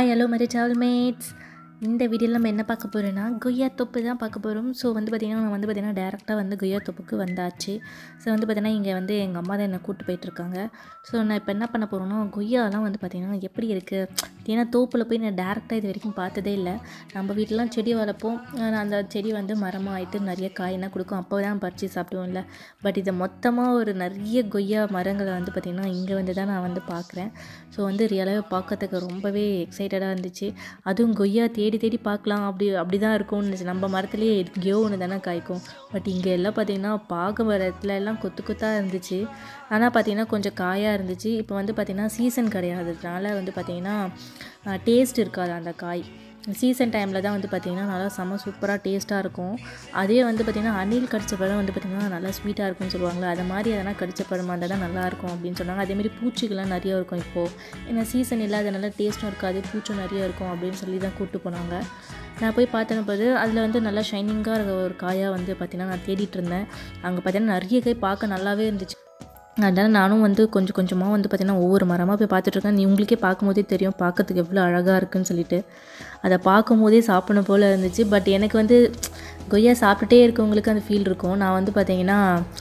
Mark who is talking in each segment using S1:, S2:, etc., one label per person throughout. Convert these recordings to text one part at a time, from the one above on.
S1: hi hello மரி travel mates இந்த வீடியோவில் நம்ம என்ன பார்க்க போகிறோன்னா கொய்யா தொப்பு தான் பார்க்க போகிறோம் ஸோ வந்து பார்த்திங்கன்னா நான் வந்து பார்த்திங்கன்னா டேரெக்டாக வந்து கொய்யா தொப்புக்கு வந்தாச்சு ஸோ வந்து பார்த்திங்கன்னா இங்கே வந்து எங்கள் அம்மா தான் என்னை கூப்பிட்டு போயிட்டுருக்காங்க ஸோ நான் இப்போ என்ன பண்ண போகிறேன்னா கொய்யாலாம் வந்து பார்த்திங்கன்னா எப்படி இருக்குது ஏன்னா தோப்பில் போய் நான் டேரெக்டாக இது வரைக்கும் பார்த்ததே இல்லை நம்ம வீட்டிலலாம் செடி வளர்ப்போம் ஆனா அந்த செடி வந்து மரமாக ஆகிட்டு நிறைய காயெல்லாம் கொடுக்கும் அப்போ தான் பறித்து சாப்பிடுவோம்ல பட் இதை மொத்தமாக ஒரு நிறைய கொய்யா மரங்களை வந்து பார்த்திங்கன்னா இங்கே வந்து தான் நான் வந்து பார்க்குறேன் ஸோ வந்து ரியலாகவே பார்க்கறதுக்கு ரொம்பவே எக்ஸைட்டடாக இருந்துச்சு அதுவும் கொய்யா தேடி தேடி பார்க்கலாம் அப்படி அப்படி தான் இருக்கும்னு இருந்துச்சு நம்ம மரத்துலேயே எங்கேயோ ஒன்று தானே காய்க்கும் பட் இங்கே எல்லாம் பார்த்திங்கன்னா பார்க்க மரத்துல எல்லாம் கொத்து கொத்தாக இருந்துச்சு ஆனால் பார்த்திங்கன்னா கொஞ்சம் காயாக இருந்துச்சு இப்போ வந்து பார்த்திங்கன்னா சீசன் கிடையாதுனால வந்து பார்த்திங்கன்னா டேஸ்ட் இருக்காது அந்த காய் சீசன் டைமில் தான் வந்து பார்த்திங்கன்னா நல்லா செம்ம சூப்பராக டேஸ்ட்டாக இருக்கும் அதே வந்து பார்த்திங்கன்னா அணில் கடிச்ச பழம் வந்து பார்த்திங்கன்னா நல்லா ஸ்வீட்டாக இருக்கும்னு சொல்லுவாங்களே அது மாதிரி எதனா கடிச்ச பழமாக இருந்தால் தான் நல்லாயிருக்கும் அப்படின்னு சொன்னாங்க அதேமாதிரி பூச்சிகள்லாம் நிறைய இருக்கும் இப்போது ஏன்னா சீசன் இல்லாதனால டேஸ்ட்டும் இருக்காது பூச்சும் நிறைய இருக்கும் அப்படின்னு சொல்லி தான் கூப்பிட்டு போனாங்க நான் போய் பார்த்தன போது அதில் வந்து நல்லா ஷைனிங்காக இருக்க ஒரு காயாக வந்து பார்த்திங்கன்னா நான் தேடிட்டு இருந்தேன் அங்கே பார்த்தீங்கன்னா நிறைய காய் பார்க்க நல்லாவே இருந்துச்சு அதனால் நானும் வந்து கொஞ்சம் கொஞ்சமாக வந்து பார்த்திங்கன்னா ஒவ்வொரு மரமாக போய் பார்த்துட்ருக்கேன் நீ உங்களுக்கே பார்க்கும்போதே தெரியும் பார்க்கறதுக்கு எவ்வளோ அழகாக இருக்குன்னு சொல்லிட்டு அதை பார்க்கும்போதே சாப்பிடணும் போல் இருந்துச்சு பட் எனக்கு வந்து கொய்யா சாப்பிட்டுட்டே இருக்கவங்களுக்கு அந்த ஃபீல் இருக்கும் நான் வந்து பார்த்திங்கன்னா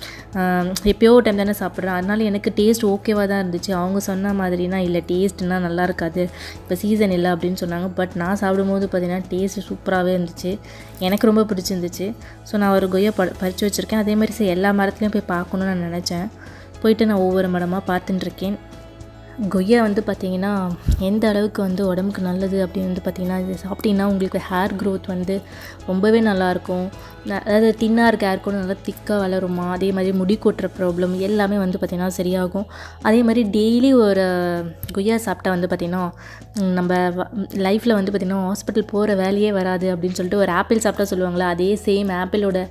S1: எப்போயோ டைம் தானே சாப்பிட்றேன் அதனால எனக்கு டேஸ்ட் ஓகேவாக தான் இருந்துச்சு அவங்க சொன்ன மாதிரினா இல்லை டேஸ்ட்னா நல்லா இருக்காது இப்போ சீசன் இல்லை அப்படின்னு சொன்னாங்க பட் நான் சாப்பிடும்போது பார்த்திங்கன்னா டேஸ்ட் சூப்பராகவே இருந்துச்சு எனக்கு ரொம்ப பிடிச்சிருந்துச்சு ஸோ நான் ஒரு கொய்யா ப பறித்து வச்சுருக்கேன் அதே மாதிரி சரி எல்லா மரத்துலையும் போய் பார்க்கணுன்னு நான் நினச்சேன் போயிட்டு நான் ஒவ்வொரு மரமாக பார்த்துட்டுருக்கேன் கொய்யா வந்து பார்த்திங்கன்னா எந்த அளவுக்கு வந்து உடம்புக்கு நல்லது அப்படின்னு வந்து பார்த்திங்கன்னா இது சாப்பிட்டிங்கன்னா உங்களுக்கு ஹேர் க்ரோத் வந்து ரொம்பவே நல்லாயிருக்கும் அதாவது தின்னாக இருக்க ஹேர் கூட நல்லா திக்காக வளருமா அதே மாதிரி முடி கொட்டுற ப்ராப்ளம் எல்லாமே வந்து பார்த்திங்கன்னா சரியாகும் அதே மாதிரி டெய்லி ஒரு கொய்யா சாப்பிட்டா வந்து பார்த்திங்கன்னா நம்ம லைஃப்பில் வந்து பார்த்திங்கன்னா ஹாஸ்பிட்டல் போகிற வேலையே வராது அப்படின்னு சொல்லிட்டு ஒரு ஆப்பிள் சாப்பிட்டா சொல்லுவாங்களே அதே சேம் ஆப்பிளோட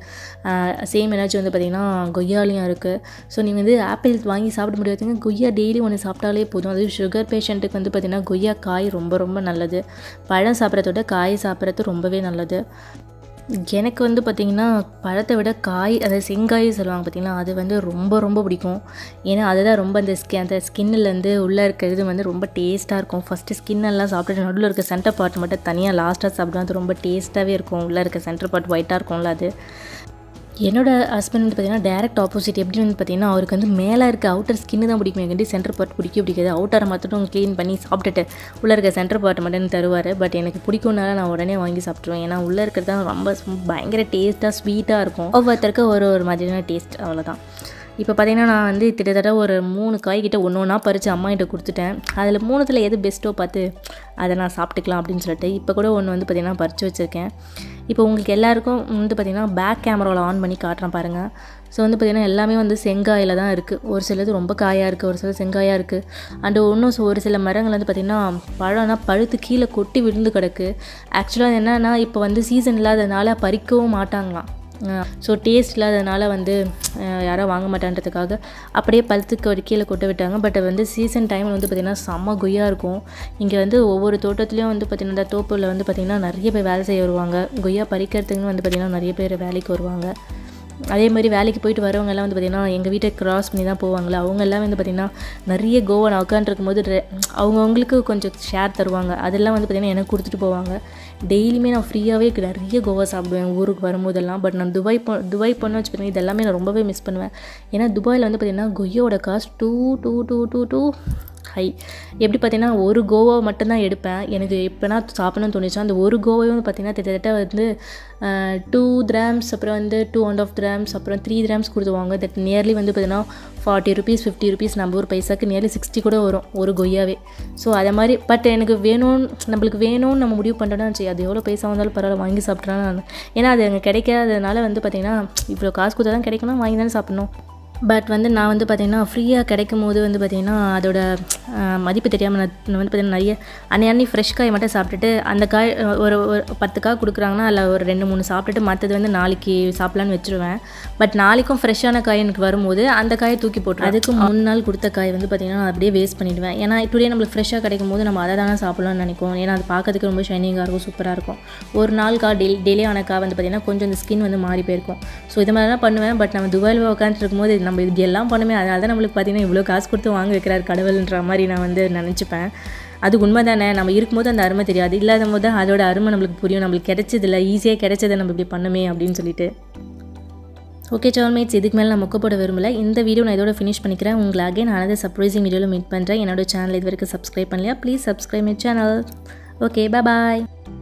S1: சேம் எனர்ஜி வந்து பார்த்திங்கன்னா கொய்யாலையும் இருக்குது ஸோ நீங்கள் வந்து ஆப்பிள் வாங்கி சாப்பிட முடியாதுங்க கொய்யா டெய்லி ஒன்று சாப்பிட்டாலே போதும் அது சுகர் பேஷண்ட்டுக்கு வந்து பார்த்திங்கன்னா கொய்யா காய் ரொம்ப ரொம்ப நல்லது பழம் சாப்பிட்றத விட காய் சாப்பிட்றது ரொம்பவே நல்லது எனக்கு வந்து பார்த்திங்கன்னா பழத்தை விட காய் அந்த செங்காய் சொல்லுவாங்க பார்த்திங்கன்னா அது வந்து ரொம்ப ரொம்ப பிடிக்கும் ஏன்னா அதுதான் ரொம்ப அந்த ஸ்கி அந்த ஸ்கின்னிலேருந்து உள்ளே இருக்கிறது வந்து ரொம்ப டேஸ்ட்டாக இருக்கும் ஃபஸ்ட்டு ஸ்கின்னெல்லாம் சாப்பிட்டுட்டு நடுவில் இருக்க சென்டர் பார்ட் மட்டும் தனியாக லாஸ்ட்டாக சாப்பிட்டா அது ரொம்ப டேஸ்ட்டாகவே இருக்கும் உள்ளே இருக்க சென்டர் பார்ட் ஒயிட்டாக இருக்கும்ல அது என்னோடய ஹஸ்பண்ட் வந்து பார்த்திங்கன்னா டேரக்ட் ஆப்போசிட் எப்படி வந்து பார்த்திங்கன்னா அவருக்கு வந்து மேலே இருக்க அவுட்டர் ஸ்கின்னு தான் பிடிக்கும் எங்கேண்டி சென்டர் பார்ட் பிடிக்க பிடிக்காது அவுட்டரை மட்டும் க்ளீன் பண்ணி சாப்பிட்டுட்டு உள்ளே இருக்க சென்டர் பார்ட் மட்டும் தருவார் பட் எனக்கு பிடிக்கும்னால நான் உடனே வாங்கி சாப்பிட்ருவேன் ஏன்னா உள்ளே இருக்கிறது தான் ரொம்ப பயங்கர டேஸ்ட்டாக ஸ்வீட்டாக இருக்கும் ஒவ்வொருத்தருக்கு ஒரு ஒரு மாதிரியான டேஸ்ட் அவ்வளோதான் இப்போ பார்த்திங்கன்னா நான் வந்து கிட்டத்தட்ட ஒரு மூணு காய்கிட்ட ஒன்று ஒன்றா பறித்து அம்மாகிட்ட கொடுத்துட்டேன் அதில் மூணுத்தில் எது பெஸ்ட்டோ பார்த்து அதை நான் சாப்பிட்டுக்கலாம் அப்படின்னு சொல்லிட்டு இப்போ கூட ஒன்று வந்து பார்த்திங்கன்னா பறித்து வச்சுருக்கேன் இப்போ உங்களுக்கு எல்லாருக்கும் வந்து பார்த்திங்கன்னா பேக் கேமராவில் ஆன் பண்ணி காட்டுறேன் பாருங்கள் ஸோ வந்து பார்த்திங்கன்னா எல்லாமே வந்து செங்காயில் தான் இருக்குது ஒரு சிலது ரொம்ப காயாக இருக்குது ஒரு சில செங்காயாக இருக்குது அண்டு இன்னும் ஒரு சில மரங்கள் வந்து பார்த்திங்கன்னா பழம்னா பழுத்து கீழே கொட்டி விழுந்து கிடக்கு ஆக்சுவலாக என்னென்னா இப்போ வந்து சீசன் இல்லாததுனால பறிக்கவும் மாட்டாங்களாம் ஸோ டேஸ்ட் இல்லாததுனால வந்து யாரோ வாங்க மாட்டான்றதுக்காக அப்படியே பழுத்துக்கு ஒரு கீழே கொட்ட விட்டாங்க பட் வந்து சீசன் டைமில் வந்து பார்த்திங்கன்னா செம்ம கொய்யா இருக்கும் இங்கே வந்து ஒவ்வொரு தோட்டத்துலேயும் வந்து பார்த்திங்கன்னா இந்த தோப்பில் வந்து பார்த்திங்கன்னா நிறைய பேர் வேலை செய்ய வருவாங்க கொய்யா பறிக்கிறதுக்குன்னு வந்து பார்த்திங்கன்னா நிறைய பேர் வேலைக்கு வருவாங்க அதே மாதிரி வேலைக்கு போயிட்டு வரவங்க எல்லாம் வந்து பார்த்திங்கன்னா எங்கள் வீட்டை கிராஸ் பண்ணி தான் போவாங்களே அவங்க எல்லாம் வந்து பார்த்திங்கன்னா நிறைய கோவா நான் உட்காந்துருக்கும் போது அவங்கவுங்களுக்கு கொஞ்சம் ஷேர் தருவாங்க அதெல்லாம் வந்து பார்த்திங்கன்னா எனக்கு கொடுத்துட்டு போவாங்க டெய்லியுமே நான் ஃப்ரீயாகவே நிறைய கோவா சாப்பிடுவேன் ஊருக்கு வரும்போதெல்லாம் பட் நான் துபாய் போ துபாய் போன வச்சு பார்த்தீங்கன்னா இதெல்லாமே நான் ரொம்பவே மிஸ் பண்ணுவேன் ஏன்னா துபாயில் வந்து பார்த்திங்கன்னா கொய்யோட cost two two two two two high எப்படி பார்த்தீங்கன்னா ஒரு கோவா மட்டும்தான் எடுப்பேன் எனக்கு எப்போனா சாப்பிடணும்னு தோணுச்சோ அந்த ஒரு கோவையும் வந்து பார்த்திங்கன்னா கிட்டத்தட்ட வந்து டூ கிராம்ஸ் அப்புறம் வந்து டூ அண்ட் ஆஃப் கிராம்ஸ் அப்புறம் த்ரீ கிராம்ஸ் கொடுத்துவாங்க தட் நியர்லி வந்து பார்த்திங்கன்னா ஃபார்ட்டி ருபீஸ் ஃபிஃப்டி ருபீஸ் நம்ம ஒரு பைசாக்கு நியர்லி சிக்ஸ்டி கூட வரும் ஒரு கொய்யாவே ஸோ அதே மாதிரி பட் எனக்கு வேணும்னு நம்மளுக்கு வேணும்னு நம்ம முடிவு பண்ணுறோன்னா சரி அது எவ்வளோ பைசா வந்தாலும் பரவாயில்ல வாங்கி சாப்பிட்றேன் நான் ஏன்னா அது அங்கே கிடைக்காததுனால வந்து பார்த்திங்கன்னா இவ்வளோ காசு கொடுத்தா தான் கிடைக்கணும் வாங்கி தானே சாப்பிட்ணும் பட் வந்து நான் வந்து பார்த்திங்கன்னா ஃப்ரீயாக கிடைக்கும் போது வந்து பார்த்திங்கன்னா அதோட மதிப்பு தெரியாமல் நான் வந்து பார்த்திங்கன்னா நிறைய அன்னை அன்னி ஃப்ரெஷ் காய் மட்டும் சாப்பிட்டுட்டு அந்த காய் ஒரு ஒரு பத்து காய் கொடுக்குறாங்கன்னா அதில் ஒரு ரெண்டு மூணு சாப்பிட்டுட்டு மற்றது வந்து நாளைக்கு சாப்பிட்லான்னு வச்சுருவேன் பட் நாளைக்கும் ஃப்ரெஷ்ஷான காய் எனக்கு வரும்போது அந்த காயை தூக்கி போட்டு அதுக்கு மூணு நாள் கொடுத்த காய் வந்து பார்த்திங்கன்னா நான் அப்படியே வேஸ்ட் பண்ணிவிடுவேன் ஏன்னா டுடே நம்மளுக்கு ஃப்ரெஷ்ஷாக கிடைக்கும் போது நம்ம அதை தானே சாப்பிட்லாம்னு நினைப்போம் ஏன்னா அது பார்க்கறதுக்கு ரொம்ப ஷைனிங்காக இருக்கும் சூப்பராக இருக்கும் ஒரு நாள் கா டெய்லி டெய்லி ஆன கா வந்து பார்த்திங்கன்னா கொஞ்சம் இந்த ஸ்கின் வந்து மாறி போயிருக்கும் ஸோ இது மாதிரி தான் பண்ணுவேன் பட் நம்ம துபாயில் உட்காந்துட்டு இருக்கும்போது நம்ம இது எல்லாம் பண்ணுமே அதனால தான் நம்மளுக்கு பார்த்திங்கன்னா இவ்வளோ காசு கொடுத்து வாங்க வைக்கிறார் கடவுள்ன்ற மாதிரி நான் வந்து நினச்சிப்பேன் அது உண்மை தானே நம்ம இருக்கும்போது அந்த அருமை தெரியாது இல்லாத போது தான் அதோட அருமை நம்மளுக்கு புரியும் நம்மளுக்கு கிடைச்சதில்ல ஈஸியாக கிடைச்சதை நம்ம இப்படி பண்ணுமே அப்படின்னு சொல்லிட்டு ஓகே சோல்மேட்ஸ் இதுக்கு மேலே நான் மொக்க போட விரும்பல இந்த வீடியோ நான் இதோட ஃபினிஷ் பண்ணிக்கிறேன் உங்களை அகைன் அனதர் சர்ப்ரைசிங் வீடியோவில் மீட் பண்ணுறேன் என்னோட சேனல் இது வரைக்கும் சப்ஸ்கிரைப் பண்ணலையா please subscribe my channel okay bye